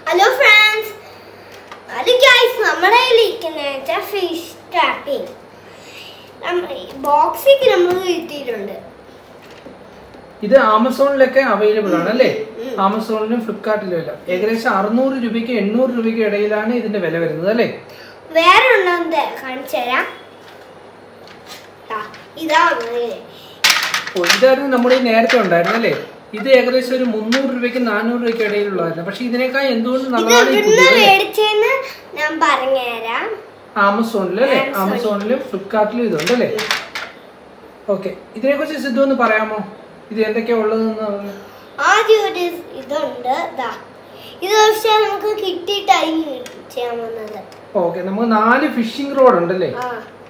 Hello friends അത് guys നമ്മുടെ കയ്യിലിരിക്കുന്ന ഫിഷ് ട്രാപ്പിംഗ് ബോക്സിക്ക് നമ്മൾ കിട്ടിയിട്ടുണ്ട് ഇത് ആമസോണിലൊക്കെ അവൈലബിൾ ആണ് അല്ലേ ആമസോണിലും ഫ്ലിപ്കാർട്ടിലും എല്ലാം ഏകദേശം അറുന്നൂറ് രൂപയ്ക്ക് എണ്ണൂറ് രൂപയ്ക്ക് ഇടയിലാണ് ഇതിന്റെ വില വരുന്നത് അല്ലേ വേറെ ഒന്നും കാണിച്ചു തരാം ദാ, ഇതാണ് ഓ ഇതായിരുന്നു നമ്മുടെ ഈ നേരത്തെ ഉണ്ടായിരുന്നു അല്ലേ ഇത് ഏകദേശം ഒരു മുന്നൂറ് രൂപയ്ക്ക് നാനൂറ് രൂപയ്ക്ക് ഇടയിലുള്ളതായിരുന്നു പക്ഷെ ഇതിനേക്കാൾ എന്തുകൊണ്ട് ഇത് നല്ലതാണ് ഈ ഇവിടുന്ന് പുതിയത് മേടിച്ചെന്ന് ഞാൻ പറഞ്ഞുതരാം ആമസോണിൽ അല്ലേ ആമസോണിലും ഫ്ലിപ്കാർട്ടിലും ഇതുണ്ട് അല്ലേ ഓക്കെ ഇതിനെ കുറിച്ച് സിദ്ധു ഒന്ന് പറയാമോ ഇത് എന്തൊക്കെയാ ഉള്ളതെന്ന് പറഞ്ഞ്. ആദ്യം ഒരു ഇതുണ്ട് ദാ ഇത് പക്ഷെ നമുക്ക് കിട്ടിയിട്ടായി ചെയ്യാൻ വന്നത് ഓക്കെ നമുക്ക് നാല് ഫിഷിംഗ് റോഡ് ഉണ്ടല്ലേ ആ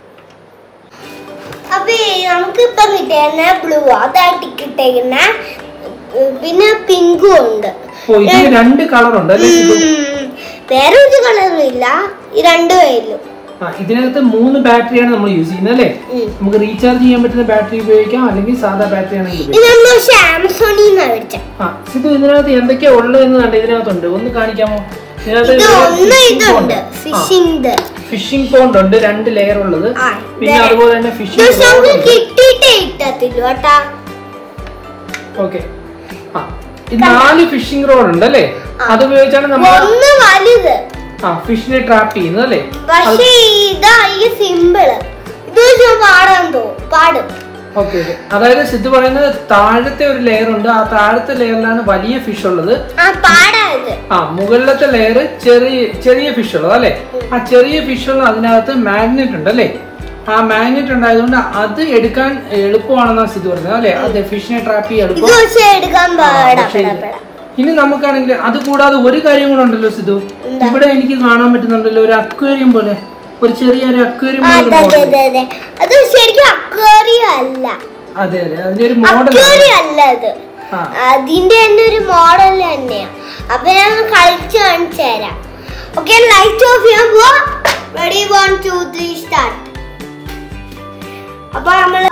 അപ്പൊ നമുക്ക് ഇപ്പൊ കിട്ടിയ ബ്ലൂ അതായിട്ട് കിട്ടിയിരിക്കുന്ന പിന്നെ പിങ്കും ഉണ്ട് ഓ ഇതിന് രണ്ട് കളർ ഉണ്ട് അല്ലേ സിദ്ധു ഉം. വേറെ ഒരു കളറും ഇല്ല ഈ രണ്ടു പേരിലും ആ ഇതിനകത്ത് മൂന്ന് ബാറ്ററിയാണ് നമ്മൾ യൂസ് ചെയ്യുന്നത് അല്ലേ ഉം. നമുക്ക് റീചാർജ് ചെയ്യാൻ പറ്റുന്ന ബാറ്ററി ഉപയോഗിക്കാം അല്ലെങ്കിൽ സാധാ ബാറ്ററി ആണെങ്കിൽ ഇത് ഉപയോഗിക്കാം നമ്മൾ പക്ഷെ ആമസോണിൽ നിന്നാണ് മേടിച്ചത് ആ സിദ്ധു ഇതിനകത്ത് എന്തൊക്കെയാ ഉള്ളതെന്ന് കണ്ട് ഇതിനകത്തുണ്ട് ഒന്ന് കാണിക്കാമോ ഇതിനകത്ത് ഇത് ഒന്ന് ഇതുണ്ട് ഫിഷിംഗ് ഫിഷിംഗ് പോണ്ട് ഉണ്ട് രണ്ട് ലെയർ ഉള്ളത് ആ, പിന്നെ ഇത് അതുപോലെ തന്നെ ഇത് ഫിഷിംഗ് പക്ഷെ നമുക്ക് കിട്ടിയിട്ടേ ഇട്ടത്തില്ല കേട്ടാ ഓക്കെ ആ ഈ നാല് ഫിഷിംഗ് റോഡ് ഉണ്ട് അല്ലേ അത് ഉപയോഗിച്ചാണ് നമ്മൾ ഒന്ന് വലുത് ആ ഫിഷിനെ ട്രാപ്പ് ചെയ്യുന്നത് അല്ലേ പക്ഷേ ഇതാ ഈ സിമ്പിള് ഇത് വെച്ച് പാടാൻ തോന്നും പാടും ഓക്കെ ഓക്കെ അതായത് സിദ്ധു പറയുന്നത് താഴത്തെ ഒരു ലെയർ ഉണ്ട് ആ താഴത്തെ ലെയറിലാണ് വലിയ ഫിഷ് ഉള്ളത് ആ പാടാ ഇത് ആ മുകളിലത്തെ ലെയർ ചെറിയ ചെറിയ ഫിഷ് ഉള്ളത് അല്ലേ ആ ചെറിയ ഫിഷ് ഉള്ള അതിനകത്ത് മാഗ്നറ്റ് ഉണ്ട് അല്ലേ ആ മാഗ്നറ്റ് ഉണ്ടായതുകൊണ്ട് അത് എടുക്കാൻ എളുപ്പമാണെന്നാണ് സിദ്ധു പറഞ്ഞത് അല്ലേ അത് ഫിഷിനെ ട്രാപ്പ് ചെയ്യാൻ ഇത് എളുപ്പം വെച്ച് എടുക്കാൻ പാടാ പക്ഷേ ഇത് പെടാ, പെടാ. ഇനി നമുക്കാണെങ്കിൽ അത് കൂടാതെ ഒരു കാര്യം കൂടെ ഉണ്ടല്ലോ സിദ്ധു ഇവിടെ എനിക്ക് കാണാൻ പറ്റുന്നുണ്ടല്ലോ ഒരു അക്വേറിയം പോലെ ഒരു ചെറിയ ഒരു അക്വേറിയം ആ, പോലെ അതെ ഒരു അതെ model. അതെ അതെ അത് ശരിക്കും അക്വേറിയം അല്ല അതെ അതെ അതിന്റെ ഒരു മോഡൽ അക്വേറിയം അല്ല അത് ആ അതിന്റെ തന്നെ ഒരു മോഡൽ തന്നെയാ അപ്പൊ ഞാൻ ഒന്ന് കളിച്ച് കാണിച്ചു തരാം ഓക്കെ ലൈറ്റ് ഓഫ് ചെയ്യാൻ പോവാ ready one two three start അപ്പൊ നമ്മള്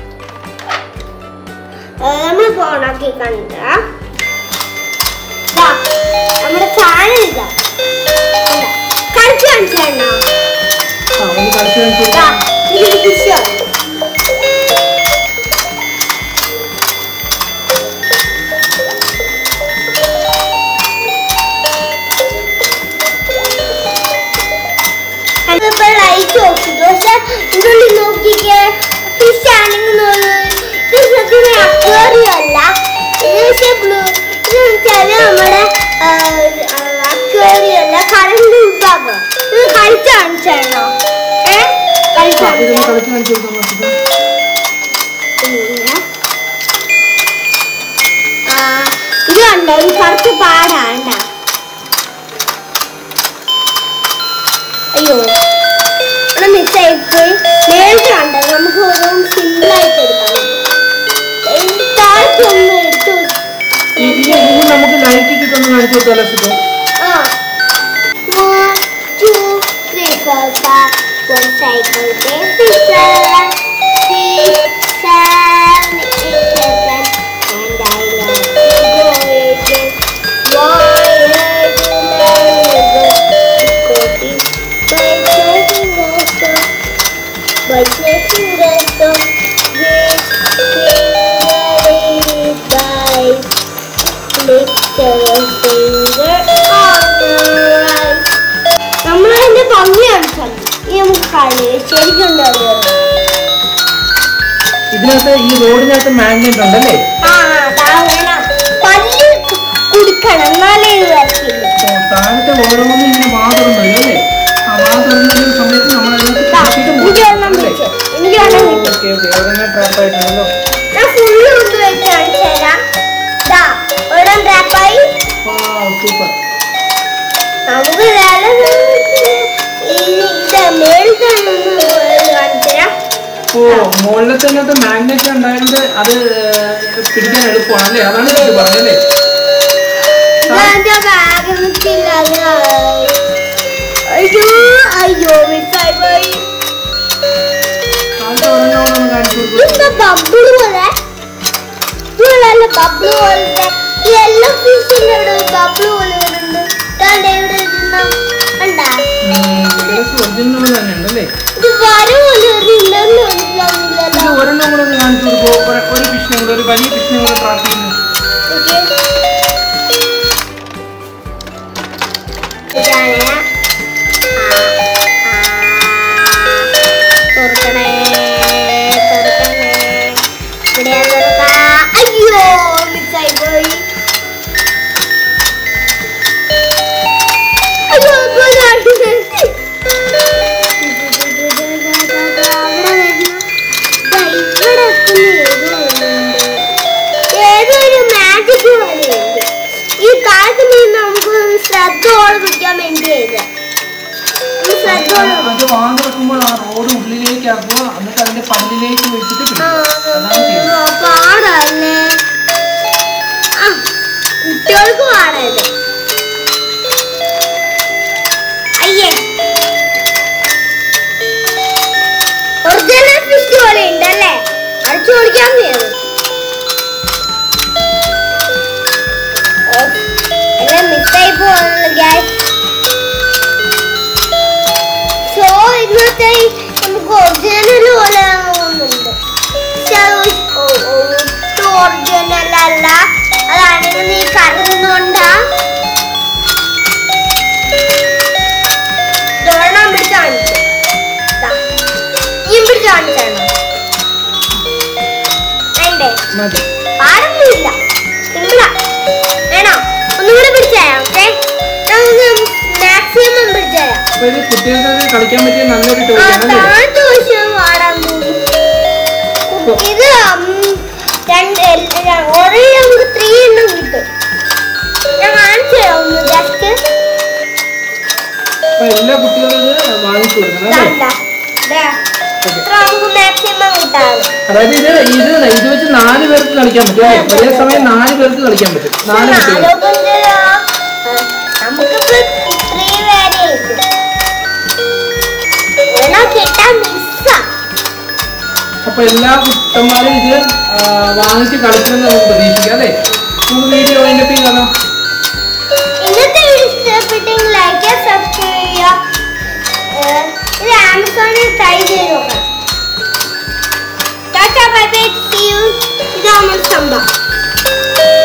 നമ്മൾ ഓണാക്കി കണ്ട നമ്മുടെ ഫാൻ ഇതാ കണ്ടോ? കളിച്ച് കാണിച്ചു തരണോ ആ ഒന്ന് കളിച്ചു കാണിച്ചു ദാ, ഇതൊരു ഫിഷാണ് അതിപ്പോ ലൈറ്റ് ഓഫ് പക്ഷെ ഇതിനുള്ളിൽ നോക്കിക്കേ ഫിഷ് ആണെങ്കിൽ ഇത് സത്യം അക്വേറിയം അല്ല ഇത് പക്ഷെ ബ്ലൂ ഇത് വെച്ചാല് നമ്മുടെ അക്വേറിയം അല്ല കറണ്ട് വിഭാഗം ഇത് കളിച്ച് കാണിച്ചാണോ ഏ കളിച്ച് ആ, ഇത് കാണിച്ചാ കളിച്ചു കാണിച്ചു കൊടുക്കാം സിദ്ധു. പിന്നെ, ആ, ഇത് കണ്ടോ ഇത് കുറച്ച് പാടാണ്ട അയ്യോ ഇവിടെ മിസ്സായിപ്പോയി നേരത്തെ കണ്ടോ നമുക്ക് ഓരോന്നും സിമ്പിൾ ആയിട്ട് എടുക്കാം താഴ്ചയൊന്നും എടുത്തു ഈ- ഈ ഇനി നമുക്ക് ലൈറ്റ് കിട്ടുന്ന കാണിച്ചു കൊടുത്താലോ സിദ്ധു ആ one two three four five one cycle baby seven six seven eight seven and I love to go again. Why have you never go? By taking the stop, by taking the stop, this finger is by lift your finger on the right. നമ്മളതിന്റെ ഭംഗി കാണിച്ചാൽ ഈ നമുക്ക് കളി ശരിക്കും ഉണ്ടാവുക ഇതിനകത്ത് ഈ റോഡിനകത്ത് magnet ഉണ്ടല്ലേ ആ അതാ വേണം പല്ല് കുടിക്കണം എന്നാലേ ഇത് വരത്തില്ല അപ്പൊ താഴത്തെ ഓരോന്നും ഇങ്ങനെ വാതറും വരും അല്ലേ ആ വാതറുന്ന സമയത്ത് നമ്മൾ അതിനകത്ത് ദാ, പിടിച്ചിട്ട് എനിക്ക് വെള്ളം അല്ലേ? വെച്ചു എനിക്ക് വെള്ളം കിട്ടും ഓക്കെ ഓക്കെ ഒരെണ്ണം ട്രാപ്പ് ആയിട്ടുണ്ടല്ലോ ഞാൻ ഫുള്ള് കൊണ്ട് വെച്ച് കാണിച്ചു തരാം ദാ ഒരെണ്ണം ട്രാപ്പായി സൂപ്പർ നമുക്ക് വേറെ ഇത് മേളിൽ തന്നെ കാണിച്ചു തരാം ഓ മുകളിലത്തെ അതിനകത്ത് മാഗ്നറ്റ് ഉണ്ടായതുകൊണ്ട് അത് ഏർ, പിടിക്കാൻ എളുപ്പമാണ് അല്ലേ അതാണ് ഇത് പറഞ്ഞല്ലേ ഇതെന്റെ ബാഗ് നിൽക്കില്ല അയ്യോ അയ്യോ മിസ്സായി പോയി താഴത്തെ ഒരെണ്ണം കൂടെ ഒന്ന് കാണിച്ചു കൊടുക്കും ഇപ്പൊ ബബിള് പോലെ ഇതുപോലല്ല ബബിള് പോലത്തെ ഈ എല്ലാ ഫിഷിന്റെ ഇവിടെ ബബിള് പോലെ വരുന്നുണ്ട് ദാ ഒരെണ്ണം കൂടെ ഒന്ന് കാണിച്ചു കൊടുക്കുമോ ഒരു- ഒരു ഫിഷിനെ കൂടെ ഒരു വലിയ ഫിഷിനെ കൂടെ ട്രാപ്പ് ചെയ്യുന്നു ഇതാണ് തുറക്കണേ തുറക്കണേ ഇവിടെ തുറക്കാം അയ്യോ മിസ്സായി പോയി അയ്യോ ഇപ്പോൾ കാണിച്ചു. അവിടെ വരുന്നു. ദാ ഇവിടെ എത്തുന്ന ഏതോ ഉണ്ട്. ഏതോ ഒരു മാജിക് പോലെയുണ്ട് ഈ കാലത്ത് മീൻ നമുക്ക് ശ്രദ്ധയോടെ പിടിക്കാൻ വേണ്ടി ചെയ്ത് ശ്രദ്ധയോടെ അത് വാങ്ങി വെക്കുമ്പോൾ ആ റോഡ് ഉള്ളിലേക്ക് ആക്കുക എന്നിട്ട് അതിന്റെ പല്ലിലേക്ക് വെച്ചിട്ട് പിടിക്കുക അതാണ് ചെയ്യുന്നത് പാടല്ലേ ആ കുട്ടികൾക്ക് പാടല്ലേ അയ്യേ ഒറിജിനൽ ഫിഷ് പോലെ ഉണ്ടല്ലേ അടിച്ചു പൊളിക്കാൻ വേണം എല്ലാം മിസ്സായി പോകുന്നു ഗ്യാസ് സോ ഇന്നത്തെ ഈ നമുക്ക് ഒറിജിനൽ പോലെ തോന്നുന്നുണ്ട് പക്ഷെ അത് ഒ- ഒ- ഒട്ടും ഒറിജിനൽ അല്ല അതാണെങ്കിൽ നീ കരുതുന്നുണ്ടാ ഇതൊരെണ്ണം പിടിച്ച് കാണിച്ചു ദാ. നീയും പിടിച്ച് കാണിച്ചാണോ വേണ്ടേ മതി പാടൊന്നുമില്ല സിമ്പിളാ വേണോ ഒന്നുകൂടെ പിടിച്ചേരാം ഓക്കെ നമുക്ക് മാക്സിമം പിടിച്ചേരാം അപ്പൊ ഇത് കുട്ടികൾക്ക് കളിക്കാൻ പറ്റിയ നല്ലൊരു ആ, ടോയാണ് അല്ലേ താഴത്തെ വശം പാടാൻ പോകും ഇത് ഉം, രണ്ട് എല്ല- ഒരേ നമുക്ക് ത്രീ എണ്ണം കിട്ടും ഞാൻ കാണിച്ചു തരാം ഒന്ന് ജസ്റ്റ് അപ്പൊ എല്ലാ കുട്ടികളും ഇത് വാങ്ങിച്ചു കൊടുക്കണം അല്ലേ ഓക്കെ ഇത്ര നമുക്ക് മാക്സിമം കിട്ടാറ് അതായത് ഇത് ഇത് ഇത് വെച്ച് നാല് പേർക്ക് കളിക്കാൻ പറ്റും അല്ലേ ഒരേ സമയം നാല് പേർക്ക് കളിക്കാൻ പറ്റും നാല് കുട്ടികൾ നമുക്കിപ്പോ ത്രീ പേരെ കിട്ടും ഒരെണ്ണം കിട്ടാൻ മിസ്സാ അപ്പൊ എല്ലാ കുട്ടന്മാരും ഇത് ആ, വാങ്ങിച്ച് കളിക്കണമെന്ന് നമുക്ക് പ്രതീക്ഷിക്കാം അല്ലേ നമുക്ക് വീഡിയോ അതിന്റെ പിൻ കാണാം ഇന്നത്തെ വീഡിയോ ഇഷ്ടപ്പെട്ടെങ്കിൽ ലൈക്ക് ചെയ്യുക സബ്സ്ക്രൈബ് ചെയ്യുക ഏഹ് ഇത് ആമസോണിൽ ട്രൈ ചെയ്ത് നോക്കാം tata bye bye see you ഇതാണ് സംഭവം